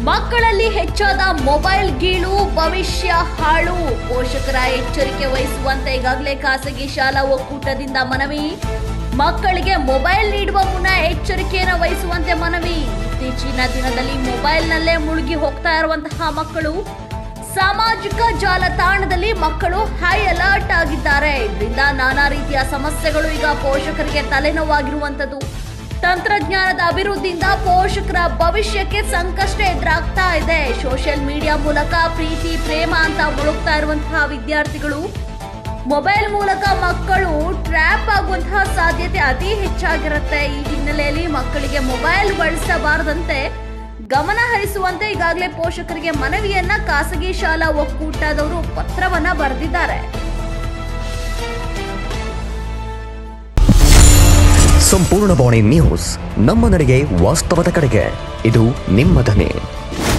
ಮಕ್ಕಳಲ್ಲಿ ಹೆಚ್ಚಾದ ಮೊಬೈಲ್ ಗೀಳು ಭವಿಷ್ಯ ಹಾಳು ಪೋಷಕರ ಎಚ್ಚರಿಕೆ ವಹಿಸುವಂತೆ ಈಗಾಗಲೇ ಖಾಸಗಿ ಶಾಲಾ ಒಕ್ಕೂಟದಿಂದ ಮನವಿ ಮಕ್ಕಳಿಗೆ ಮೊಬೈಲ್ ನೀಡುವ ಮುನ್ನ ಎಚ್ಚರಿಕೆಯನ್ನು ವಹಿಸುವಂತೆ ಮನವಿ ಇತ್ತೀಚಿನ ದಿನದಲ್ಲಿ ಮೊಬೈಲ್ನಲ್ಲೇ ಮುಳುಗಿ ಹೋಗ್ತಾ ಇರುವಂತಹ ಮಕ್ಕಳು ಸಾಮಾಜಿಕ ಜಾಲತಾಣದಲ್ಲಿ ಮಕ್ಕಳು ಹೈ ಅಲರ್ಟ್ ಆಗಿದ್ದಾರೆ ಇದರಿಂದ ನಾನಾ ರೀತಿಯ ಸಮಸ್ಯೆಗಳು ಈಗ ಪೋಷಕರಿಗೆ ತಲೆನೋವಾಗಿರುವಂತದ್ದು ತಂತ್ರಜ್ಞಾನದ ಅಭಿವೃದ್ಧಿಯಿಂದ ಪೋಷಕರ ಭವಿಷ್ಯಕ್ಕೆ ಸಂಕಷ್ಟ ಎದುರಾಗ್ತಾ ಇದೆ ಸೋಷಿಯಲ್ ಮೀಡಿಯಾ ಮೂಲಕ ಪ್ರೀತಿ ಪ್ರೇಮ ಅಂತ ಮುಳುಗ್ತಾ ಇರುವಂತಹ ವಿದ್ಯಾರ್ಥಿಗಳು ಮೊಬೈಲ್ ಮೂಲಕ ಮಕ್ಕಳು ಟ್ರ್ಯಾಪ್ ಆಗುವಂತಹ ಸಾಧ್ಯತೆ ಅತಿ ಹೆಚ್ಚಾಗಿರುತ್ತೆ ಈ ಹಿನ್ನೆಲೆಯಲ್ಲಿ ಮಕ್ಕಳಿಗೆ ಮೊಬೈಲ್ ಬಳಸಬಾರದಂತೆ ಗಮನ ಹರಿಸುವಂತೆ ಈಗಾಗಲೇ ಪೋಷಕರಿಗೆ ಮನವಿಯನ್ನ ಖಾಸಗಿ ಶಾಲಾ ಒಕ್ಕೂಟದವರು ಪತ್ರವನ್ನ ಬರೆದಿದ್ದಾರೆ ಸಂಪೂರ್ಣ ಬಾಣಿ ನ್ಯೂಸ್ ನಮ್ಮ ನಡೆಗೆ ವಾಸ್ತವದ ಕಡೆಗೆ ಇದು ನಿಮ್ಮ ಧ್ವನಿ